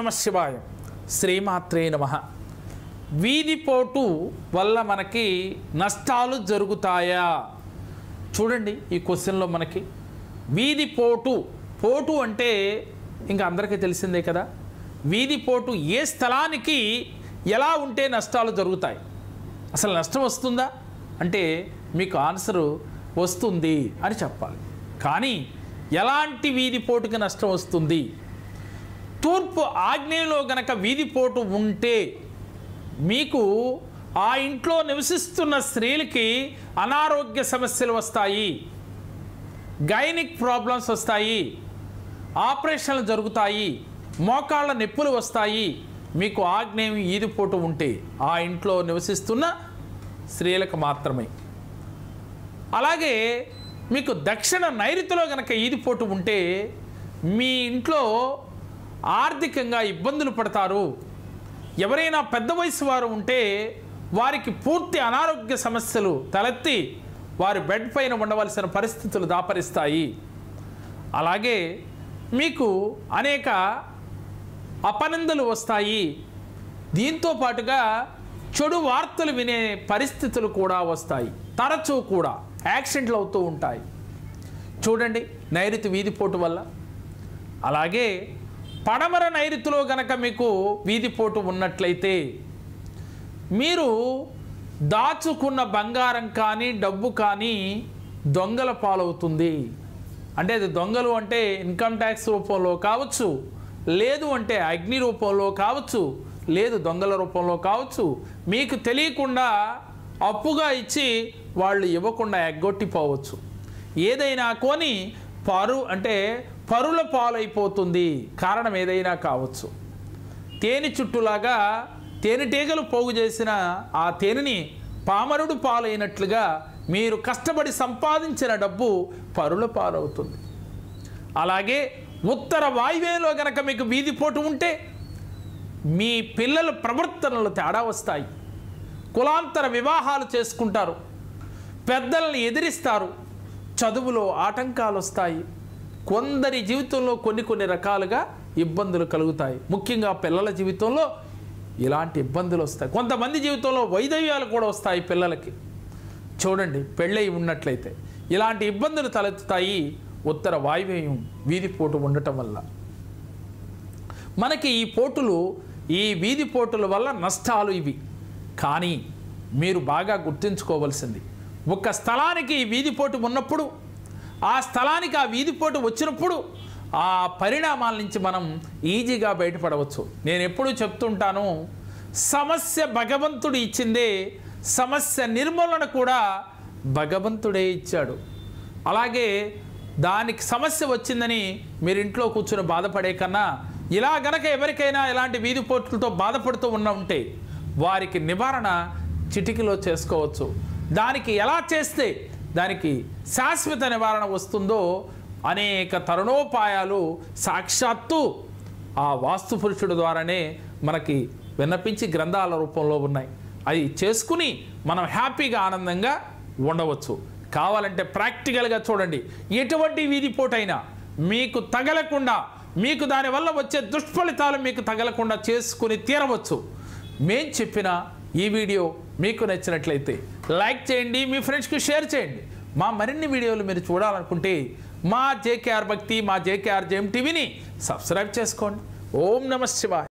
నమ శివాయ శ్రీమాత్రే నమ వీధిపోటు వల్ల మనకి నష్టాలు జరుగుతాయా చూడండి ఈ క్వశ్చన్లో మనకి వీధిపోటు పోటు అంటే ఇంకా అందరికీ తెలిసిందే కదా వీధిపోటు ఏ స్థలానికి ఎలా ఉంటే నష్టాలు జరుగుతాయి అసలు నష్టం వస్తుందా అంటే మీకు ఆన్సరు వస్తుంది అని చెప్పాలి కానీ ఎలాంటి వీధిపోటుకి నష్టం వస్తుంది తూర్పు ఆగ్నేయంలో గనక వీధిపోటు ఉంటే మీకు ఆ ఇంట్లో నివసిస్తున్న స్త్రీలకి అనారోగ్య సమస్యలు వస్తాయి గైనిక్ ప్రాబ్లమ్స్ వస్తాయి ఆపరేషన్లు జరుగుతాయి మోకాళ్ళ నొప్పులు వస్తాయి మీకు ఆగ్నేయం ఈదిపోటు ఉంటే ఆ ఇంట్లో నివసిస్తున్న స్త్రీలకు మాత్రమే అలాగే మీకు దక్షిణ నైరుతిలో గనక ఈదిపోటు ఉంటే మీ ఇంట్లో ఆర్థికంగా ఇబ్బందులు పడతారు ఎవరైనా పెద్ద వయసు వారు ఉంటే వారికి పూర్తి అనారోగ్య సమస్యలు తలెత్తి వారి బెడ్ పైన ఉండవలసిన పరిస్థితులు దాపరిస్తాయి అలాగే మీకు అనేక అపనిందలు వస్తాయి దీంతో పాటుగా చెడు వార్తలు వినే పరిస్థితులు కూడా వస్తాయి తరచూ కూడా యాక్సిడెంట్లు అవుతూ ఉంటాయి చూడండి నైరుతి వీధిపోటు వల్ల అలాగే పడమర నైరుతిలో గనక మీకు వీధిపోటు ఉన్నట్లయితే మీరు దాచుకున్న బంగారం కానీ డబ్బు కానీ దొంగల పాలవుతుంది అంటే అది దొంగలు అంటే ఇన్కమ్ ట్యాక్స్ రూపంలో కావచ్చు లేదు అంటే అగ్ని రూపంలో కావచ్చు లేదు దొంగల రూపంలో కావచ్చు మీకు తెలియకుండా అప్పుగా ఇచ్చి వాళ్ళు ఇవ్వకుండా ఎగ్గొట్టిపోవచ్చు ఏదైనా కొని పరు అంటే పరుల పాలైపోతుంది కారణం ఏదైనా కావచ్చు తేనె చుట్టులాగా తేనెటీగలు పోగు చేసిన ఆ తేనెని పామరుడు పాలైనట్లుగా మీరు కష్టపడి సంపాదించిన డబ్బు పరుల పాలవుతుంది అలాగే ఉత్తర వాయువ్యంలో గనక మీకు వీధిపోటు ఉంటే మీ పిల్లల ప్రవర్తనలు తేడా వస్తాయి కులాంతర వివాహాలు చేసుకుంటారు పెద్దల్ని ఎదిరిస్తారు చదువులో ఆటంకాలు వస్తాయి కొందరి జీవితంలో కొన్ని కొన్ని రకాలుగా ఇబ్బందులు కలుగుతాయి ముఖ్యంగా పిల్లల జీవితంలో ఇలాంటి ఇబ్బందులు వస్తాయి కొంతమంది జీవితంలో వైదవ్యాలు కూడా వస్తాయి పిల్లలకి చూడండి పెళ్ళై ఉన్నట్లయితే ఇలాంటి ఇబ్బందులు తలెత్తుతాయి ఉత్తర వాయువ్యం వీధిపోటు ఉండటం వల్ల మనకి ఈ పోటులు ఈ వీధి పోటుల వల్ల నష్టాలు ఇవి కానీ మీరు బాగా గుర్తుంచుకోవలసింది ఒక స్థలానికి ఈ వీధిపోటు ఉన్నప్పుడు ఆ స్థలానికి ఆ వీధిపోటు వచ్చినప్పుడు ఆ పరిణామాల నుంచి మనం ఈజీగా బయటపడవచ్చు నేను ఎప్పుడూ చెప్తుంటాను సమస్య భగవంతుడు ఇచ్చిందే సమస్య నిర్మూలన కూడా భగవంతుడే ఇచ్చాడు అలాగే దానికి సమస్య వచ్చిందని మీరు ఇంట్లో కూర్చుని బాధపడే కన్నా ఇలా గనక ఎవరికైనా ఇలాంటి వీధిపోట్లతో బాధపడుతూ ఉన్న ఉంటే వారికి నివారణ చిటికలో చేసుకోవచ్చు దానికి ఎలా చేస్తే దానికి శాశ్వత నివారణ వస్తుందో అనేక తరుణోపాయాలు సాక్షాత్తు ఆ వాస్తు పురుషుడు ద్వారానే మనకి విన్నపించి గ్రంథాల రూపంలో ఉన్నాయి అవి చేసుకుని మనం హ్యాపీగా ఆనందంగా ఉండవచ్చు కావాలంటే ప్రాక్టికల్గా చూడండి ఎటువంటి వీధిపోటైనా మీకు తగలకుండా మీకు దానివల్ల వచ్చే దుష్ఫలితాలు మీకు తగలకుండా చేసుకుని తీరవచ్చు మేం చెప్పిన ఈ వీడియో మీకు నచ్చినట్లయితే లైక్ చేయండి మీ ఫ్రెండ్స్కి షేర్ చేయండి మా మరిన్ని వీడియోలు మీరు చూడాలనుకుంటే మా జేకేఆర్ భక్తి మా జేకేఆర్ జేఎం టీవీని సబ్స్క్రైబ్ చేసుకోండి ఓం నమ శివాయ